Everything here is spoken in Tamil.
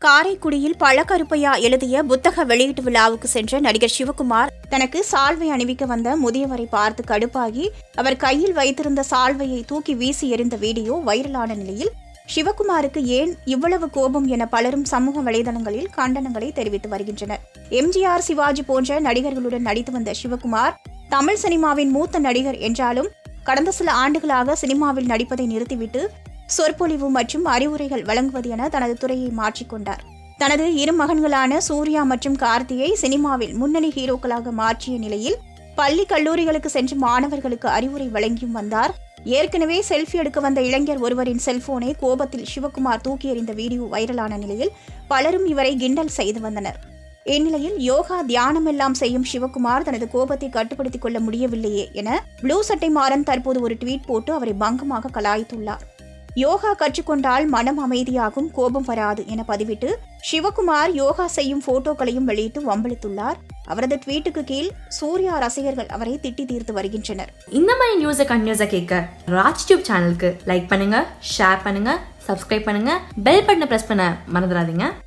காரைக்குடியில் பழக்கருப்பையா எழுதிய புத்தக வெளியீட்டு விழாவுக்கு சென்ற நடிகர் சிவகுமார் தனக்கு சால்வை அணிவிக்க வந்த முதியவரை பார்த்து கடுப்பாகி அவர் கையில் வைத்திருந்த சால்வையை தூக்கி வீசி எறிந்த வீடியோ வைரலான நிலையில் சிவகுமாருக்கு ஏன் இவ்வளவு கோபம் என பலரும் சமூக வலைதளங்களில் கண்டனங்களை தெரிவித்து வருகின்றனர் எம்ஜிஆர் சிவாஜி போன்ற நடிகர்களுடன் நடித்து வந்த சிவகுமார் தமிழ் சினிமாவின் மூத்த நடிகர் என்றாலும் கடந்த சில ஆண்டுகளாக சினிமாவில் நடிப்பதை நிறுத்திவிட்டு சொற்பொழிவு மற்றும் அறிவுரைகள் வழங்குவது என தனது துறையை மாற்றிக்கொண்டார் தனது இரு மகன்களான சூர்யா மற்றும் கார்த்தியை சினிமாவில் முன்னணி ஹீரோக்களாக மாற்றிய நிலையில் பள்ளி கல்லூரிகளுக்கு சென்று மாணவர்களுக்கு அறிவுரை வழங்கியும் வந்தார் ஏற்கனவே செல்ஃபி எடுக்க வந்த இளைஞர் ஒருவரின் செல்போனை கோபத்தில் சிவகுமார் தூக்கி எறிந்த வீடியோ வைரலான நிலையில் பலரும் இவரை கிண்டல் செய்து வந்தனர் இந்நிலையில் யோகா தியானம் எல்லாம் செய்யும் சிவகுமார் தனது கோபத்தை கட்டுப்படுத்திக் கொள்ள முடியவில்லையே என ப்ளூ சட்டை மாறன் தற்போது ஒரு ட்வீட் போட்டு அவரை பங்கமாக கலாய்த்துள்ளார் யோகா கற்றுக்கொண்டால் மனம் அமைதியாகும் கோபம் வராது என பதிவிட்டு சிவகுமார் யோகா செய்யும் போட்டோக்களையும் வெளியிட்டு வம்பளித்துள்ளார் அவரது ட்வீட்டுக்கு கீழ் சூர்யா ரசிகர்கள் அவரை திட்டி தீர்த்து வருகின்றனர் இந்த மாதிரி நியூஸை கண்டினியூஸாக கேட்க ராஜ் டியூப் சேனலுக்கு லைக் பண்ணுங்க ஷேர் பண்ணுங்க சப்ஸ்கிரைப் பண்ணுங்க பெல் பட்டனை ப்ரெஸ் பண்ண மறந்துடாதீங்க